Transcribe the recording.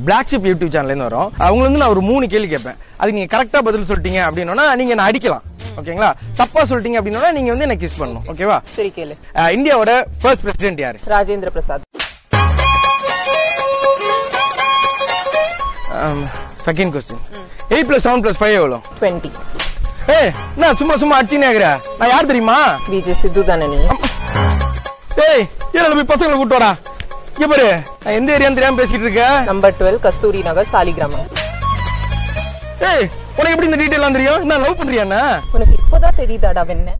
black ship YouTube சேனல்ல இருந்து வரோம் அவங்க வந்து நான் ஒரு மூணு கேள்வி கேட்பேன் அதுக்கு நீங்க கரெக்டா பதில் சொல்லிட்டீங்க அப்படின்னா நீங்க என்ன அடிக்கலாம் ஓகேங்களா தப்பா சொல்லிட்டீங்க அப்படின்னா நீங்க வந்து என்ன கிஸ் பண்ணணும் ஓகேவா சரி கேளு அஹ் இந்தியாவோட ஃபர்ஸ்ட் பிரசிடென்ட் யாரு Rajendra Prasad second question eight plus seven plus five எவ்வளோ டுவெண்ட்டி ஏய் என்ன சும்மா சும்மா அடிச்சுனே இருக்கிற நான் யார் தெரியுமா விஜய் சித்து தானே நீ ஏய் ஏன் போய் பசங்களை கூட்டு வரா இங்க பாரு நான் எந்த ஏரியான்னு தெரியாம பேசிட்டு இருக்கேன் நம்பர் டுவெல் கஸ்தூரி நகர் சாலிகிராமம் ஏய் உனக்கு எப்படி இந்த டீட்டெயிலாம் தெரியும் என்ன லவ் பண்றியா என்ன உனக்கு இப்போதான் தெரியுதாடா வெண்ண